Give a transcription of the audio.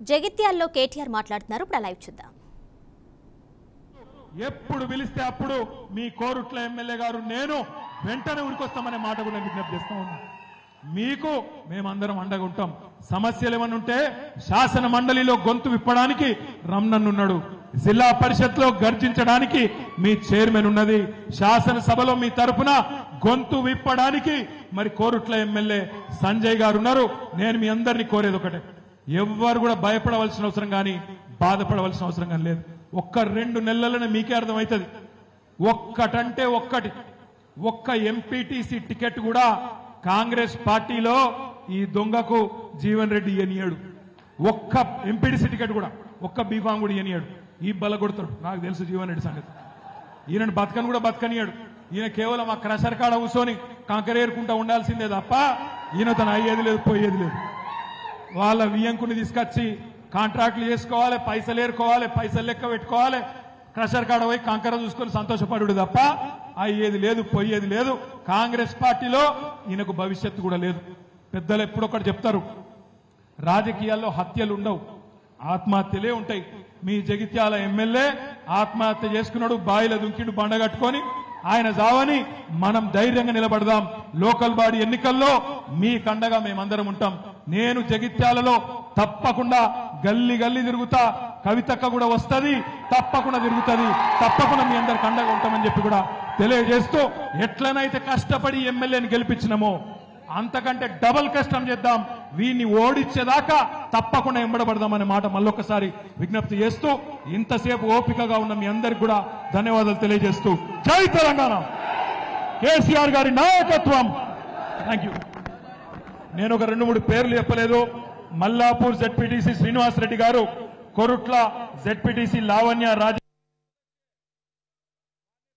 జగిత్యాల్లో కేటీఆర్ మాట్లాడుతున్నారు ఇప్పుడు ఆ లైవ్ చూద్దాం ఎప్పుడు పిలిస్తే అప్పుడు మీ కోరుట్ల ఎమ్మెల్యే గారు నేను వెంటనే ఉరికొస్తామనే మాట కూడా విజ్ఞప్తి చేస్తా ఉన్నా మీకు మేమందరం అండగా ఉంటాం సమస్యలు ఏమన్నా ఉంటే శాసన మండలిలో గొంతు విప్పడానికి రమణన్ ఉన్నాడు జిల్లా పరిషత్ లో గర్జించడానికి మీ చైర్మన్ ఉన్నది శాసనసభలో మీ తరపున గొంతు విప్పడానికి మరి కోరుట్ల ఎమ్మెల్యే సంజయ్ గారు ఉన్నారు నేను మీ అందరినీ కోరేది ఒకటే ఎవ్వరు కూడా భయపడవలసిన అవసరం కానీ బాధపడవలసిన అవసరం కానీ లేదు ఒక్క రెండు నెలలనే మీకే అర్థమవుతుంది ఒక్కటంటే ఒక్కటి ఒక్క ఎంపీటీసీ టికెట్ కూడా కాంగ్రెస్ పార్టీలో ఈ దొంగకు జీవన్ రెడ్డి ఇయనియాడు ఒక్క ఎంపీటీసీ టికెట్ కూడా ఒక్క బీఫామ్ కూడా ఇయనియాడు ఈ బల కొడతాడు నాకు తెలుసు జీవన్ రెడ్డి సంగతి ఈయనను బతకని కూడా బతకనియాడు ఈయన కేవలం ఆ క్రషర్ కాడ కూర్చొని కంకరేరుకుంటా ఉండాల్సిందే తప్ప ఈయన తన అయ్యేది లేదు పోయేది లేదు వాళ్ళ వియంకుని తీసుకొచ్చి కాంట్రాక్ట్లు చేసుకోవాలి పైసలు ఏరుకోవాలి పైసలు లెక్క పెట్టుకోవాలి క్రషర్ కాడ పోయి కంకర చూసుకొని సంతోషపడు తప్ప అయ్యేది లేదు పోయేది లేదు కాంగ్రెస్ పార్టీలో ఈయనకు భవిష్యత్తు కూడా లేదు పెద్దలు ఎప్పుడొకటి చెప్తారు రాజకీయాల్లో హత్యలు ఉండవు ఆత్మహత్యలే ఉంటాయి మీ జగిత్యాల ఎమ్మెల్యే ఆత్మహత్య చేసుకున్నాడు బాయిల దుంకిండు బండ కట్టుకొని ఆయన జావని మనం ధైర్యంగా నిలబడదాం లోకల్ బాడీ ఎన్నికల్లో మీ కండగా మేమందరం ఉంటాం నేను జగిత్యాలలో తప్పకుండా గల్లి గల్లి తిరుగుతా కవితక్క కూడా వస్తది తప్పకుండా తిరుగుతుంది తప్పకుండా మీ అందరికి అండగా ఉంటామని చెప్పి కూడా తెలియజేస్తూ ఎట్లనైతే కష్టపడి ఎమ్మెల్యేని గెలిపించినామో అంతకంటే డబల్ కష్టం చేద్దాం వీడిని ఓడించేదాకా తప్పకుండా ఎంబడబడదామనే మాట మళ్ళొకసారి విజ్ఞప్తి చేస్తూ ఇంతసేపు ఓపికగా ఉన్న మీ అందరికి కూడా ధన్యవాదాలు తెలియజేస్తూ జై తెలంగాణ కేసీఆర్ గారి నాయకత్వం థ్యాంక్ యూ నేను ఒక రెండు మూడు పేర్లు చెప్పలేదు మల్లాపూర్ జెడ్పీటీసీ శ్రీనివాస్ రెడ్డి గారు కొరుట్ల జెడ్పీటీసీ లావణ్య రాజ